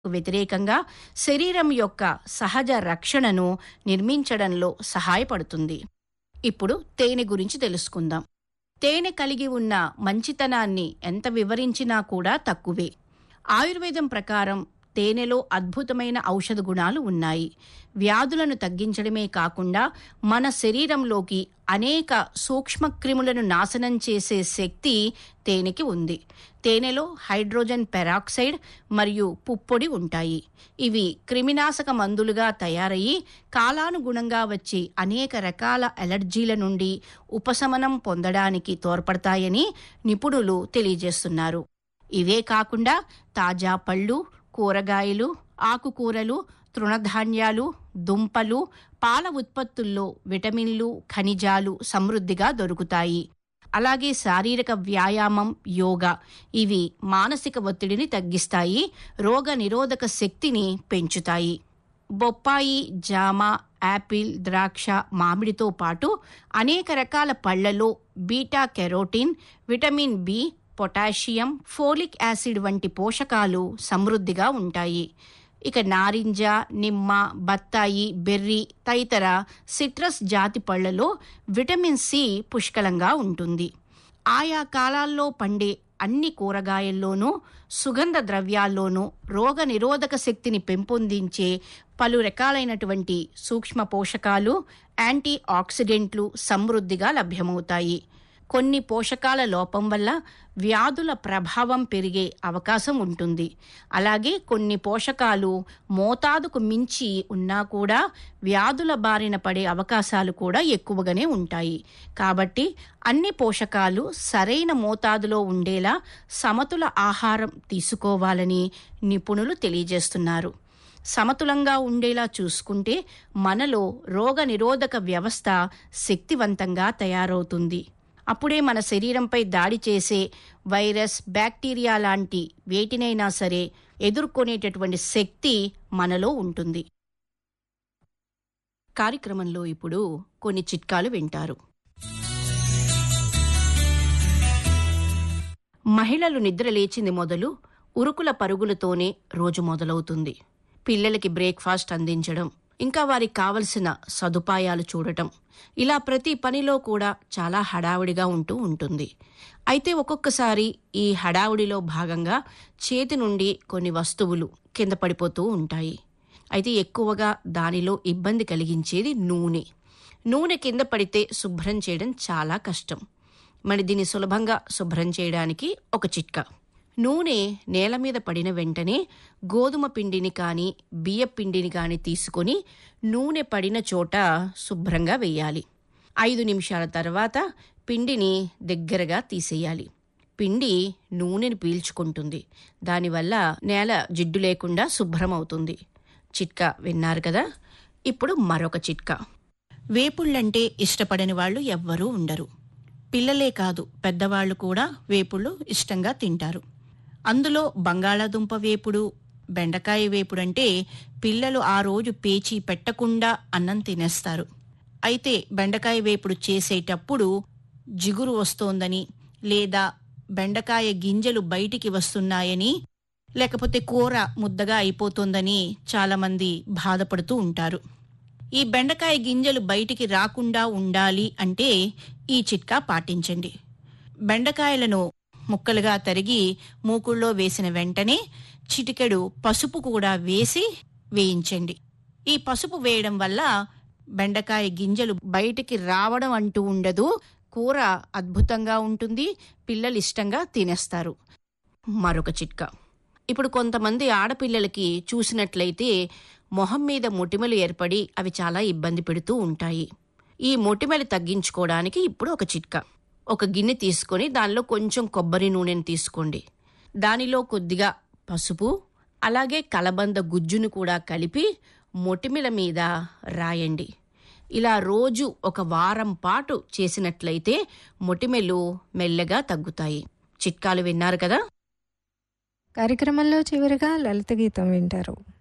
వ్యతిరేకంగా శరీరం యొక్క సహజ రక్షణను నిర్మించడంలో సహాయపడుతుంది ఇప్పుడు తేనె గురించి తెలుసుకుందాం తేనె కలిగి ఉన్న మంచితనాన్ని ఎంత వివరించినా కూడా తక్కువే ఆయుర్వేదం ప్రకారం తేనెలో అద్భుతమైన ఔషధ గుణాలు ఉన్నాయి వ్యాధులను తగ్గించడమే కాకుండా మన శరీరంలోకి అనేక సూక్ష్మక్రిములను నాశనం చేసే శక్తి తేనెకి ఉంది తేనెలో హైడ్రోజన్ పెరాక్సైడ్ మరియు పుప్పొడి ఉంటాయి ఇవి క్రిమినాశక మందులుగా తయారయ్యి కాలానుగుణంగా వచ్చి అనేక రకాల అలర్జీల నుండి ఉపశమనం పొందడానికి తోడ్పడతాయని నిపుణులు తెలియజేస్తున్నారు ఇవే కాకుండా తాజా పళ్ళు కూరగాయలు ఆకుకూరలు తృణధాన్యాలు దుంపలు పాల ఉత్పత్తుల్లో విటమిన్లు ఖనిజాలు సమృద్ధిగా దొరుకుతాయి అలాగే శారీరక వ్యాయామం యోగా ఇవి మానసిక ఒత్తిడిని తగ్గిస్తాయి రోగ నిరోధక శక్తిని పెంచుతాయి బొప్పాయి జామ యాపిల్ ద్రాక్ష మామిడితో పాటు అనేక రకాల పళ్లలో beta carotene vitamin B potassium folic acid వంటి పోషకాలు సమృద్ధిగా ఉంటాయి ఇక నారింజ నిమ్మ బత్తాయి బెర్రీ తదితర సిట్రస్ జాతి పళ్లలో విటమిన్ సి పుష్కలంగా ఉంటుంది ఆయా కాలాల్లో పండే అన్ని కూరగాయల్లోనూ సుగంధ ద్రవ్యాల్లోనూ రోగ నిరోధక శక్తిని పెంపొందించే పలు రకాలైనటువంటి సూక్ష్మ పోషకాలు యాంటీ ఆక్సిడెంట్లు సమృద్ధిగా లభ్యమవుతాయి కొన్ని పోషకాల లోపం వల్ల వ్యాధుల ప్రభావం పెరిగే అవకాశం ఉంటుంది అలాగే కొన్ని పోషకాలు మోతాదుకు మించి ఉన్నా కూడా వ్యాధుల బారిన పడే అవకాశాలు కూడా ఎక్కువగానే ఉంటాయి కాబట్టి అన్ని పోషకాలు సరైన మోతాదులో ఉండేలా సమతుల ఆహారం తీసుకోవాలని నిపుణులు తెలియజేస్తున్నారు సమతులంగా ఉండేలా చూసుకుంటే మనలో రోగ నిరోధక వ్యవస్థ శక్తివంతంగా తయారవుతుంది అప్పుడే మన శరీరంపై దాడి చేసే వైరస్ బ్యాక్టీరియా లాంటి వేటినైనా సరే ఎదుర్కొనేటటువంటి శక్తి మనలో ఉంటుంది కార్యక్రమంలో ఇప్పుడు కొన్ని చిట్కాలు వింటారు మహిళలు నిద్ర లేచింది మొదలు ఉరుకుల పరుగులతోనే రోజు మొదలవుతుంది పిల్లలకి బ్రేక్ఫాస్ట్ అందించడం ఇంకా వారికి కావలసిన సదుపాయాలు చూడటం ఇలా ప్రతి పనిలో కూడా చాలా హడావుడిగా ఉంటూ ఉంటుంది అయితే ఒక్కొక్కసారి ఈ హడావుడిలో భాగంగా చేతి నుండి కొన్ని వస్తువులు కింద పడిపోతూ ఉంటాయి అయితే ఎక్కువగా దానిలో ఇబ్బంది కలిగించేది నూనె నూనె కింద పడితే శుభ్రం చేయడం చాలా కష్టం మరి దీన్ని సులభంగా శుభ్రం చేయడానికి ఒక చిట్కా నూనె నేల మీద పడిన వెంటనే గోధుమ పిండిని కానీ బియ్య పిండిని కానీ తీసుకొని నూనె పడిన చోట శుభ్రంగా వేయాలి ఐదు నిమిషాల తర్వాత పిండిని దగ్గరగా తీసేయాలి పిండి నూనెని పీల్చుకుంటుంది దానివల్ల నేల జిడ్డు లేకుండా శుభ్రం అవుతుంది చిట్కా విన్నారు కదా ఇప్పుడు మరొక చిట్కా వేపుళ్ళంటే ఇష్టపడని వాళ్ళు ఎవ్వరూ ఉండరు పిల్లలే కాదు పెద్దవాళ్ళు కూడా వేపుళ్ళు ఇష్టంగా తింటారు అందులో బంగాళాదుంప వేపుడు బెండకాయ వేపుడు అంటే పిల్లలు ఆ రోజు పేచి పెట్టకుండా అన్నం తినేస్తారు అయితే బెండకాయ వేపుడు చేసేటప్పుడు జిగురు వస్తోందని లేదా బెండకాయ గింజలు బయటికి వస్తున్నాయని లేకపోతే కూర ముద్దగా అయిపోతుందని చాలామంది బాధపడుతూ ఉంటారు ఈ బెండకాయ గింజలు బయటికి రాకుండా ఉండాలి అంటే ఈ చిట్కా పాటించండి బెండకాయలను ముక్కలుగా తరిగి మూకుల్లో వేసిన వెంటనే చిటికెడు పసుపు కూడా వేసి వేయించండి ఈ పసుపు వేయడం వల్ల బెండకాయ గింజలు బయటికి రావడం అంటూ ఉండదు కూర అద్భుతంగా ఉంటుంది పిల్లలు ఇష్టంగా తినేస్తారు మరొక చిట్కా ఇప్పుడు కొంతమంది ఆడపిల్లలకి చూసినట్లయితే మొహం మీద మొటిమలు ఏర్పడి అవి చాలా ఇబ్బంది పెడుతూ ఉంటాయి ఈ మొటిమలు తగ్గించుకోవడానికి ఇప్పుడు ఒక చిట్కా ఒక గిన్నె తీసుకొని దానిలో కొంచెం కొబ్బరి నూనెని తీసుకోండి దానిలో కొద్దిగా పసుపు అలాగే కలబంద గుజ్జును కూడా కలిపి మొటిమల మీద రాయండి ఇలా రోజు ఒక వారం పాటు చేసినట్లయితే మొటిమెలు మెల్లగా తగ్గుతాయి చిట్కాలు విన్నారు కదా కార్యక్రమంలో చివరిగా లలిత గీతం వింటారు